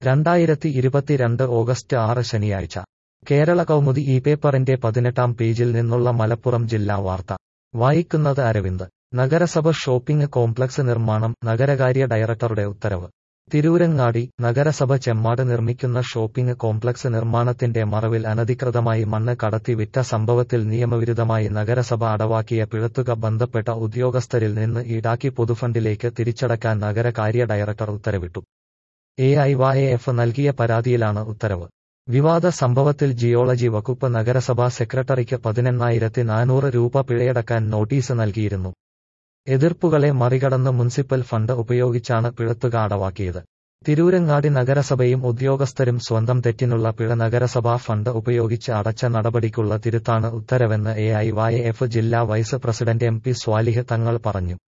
രണ്ടായിരത്തി ഇരുപത്തിരണ്ട് ഓഗസ്റ്റ് ആറ് ശനിയാഴ്ച കേരള കൗമുദി ഈ പേപ്പറിന്റെ പതിനെട്ടാം പേജിൽ നിന്നുള്ള മലപ്പുറം ജില്ലാ വാർത്ത വായിക്കുന്നത് അരവിന്ദ് നഗരസഭ ഷോപ്പിംഗ് കോംപ്ലക്സ് നിർമ്മാണം നഗരകാര്യ ഡയറക്ടറുടെ ഉത്തരവ് തിരൂരങ്ങാടി നഗരസഭ ചെമ്മാട് നിർമ്മിക്കുന്ന ഷോപ്പിംഗ് കോംപ്ലക്സ് നിർമ്മാണത്തിന്റെ മറവിൽ അനധികൃതമായി മണ്ണ് കടത്തി വിറ്റ സംഭവത്തിൽ നിയമവിരുദ്ധമായി നഗരസഭ അടവാക്കിയ പിഴത്തുക ബന്ധപ്പെട്ട ഉദ്യോഗസ്ഥരിൽ നിന്ന് ഈടാക്കി പൊതുഫണ്ടിലേക്ക് തിരിച്ചടക്കാൻ നഗരകാര്യ ഡയറക്ടർ ഉത്തരവിട്ടു എ ഐ വൈ എഫ് നൽകിയ പരാതിയിലാണ് ഉത്തരവ് വിവാദ സംഭവത്തിൽ ജിയോളജി വകുപ്പ് നഗരസഭാ സെക്രട്ടറിക്ക് പതിനെണ്ണായിരത്തി നാനൂറ് രൂപ പിഴയടക്കാൻ നോട്ടീസ് നൽകിയിരുന്നു എതിർപ്പുകളെ മറികടന്ന് മുനിസിപ്പൽ ഫണ്ട് ഉപയോഗിച്ചാണ് പിഴത്തുക അടവാക്കിയത് തിരൂരങ്ങാടി നഗരസഭയും ഉദ്യോഗസ്ഥരും സ്വന്തം തെറ്റിനുള്ള പിഴ നഗരസഭാ ഫണ്ട് ഉപയോഗിച്ച് അടച്ച നടപടിക്കുള്ള തിരുത്താണ് ഉത്തരവെന്ന് എ ഐ വൈ എഫ് ജില്ലാ vice president M P Swalih Thangal പറഞ്ഞു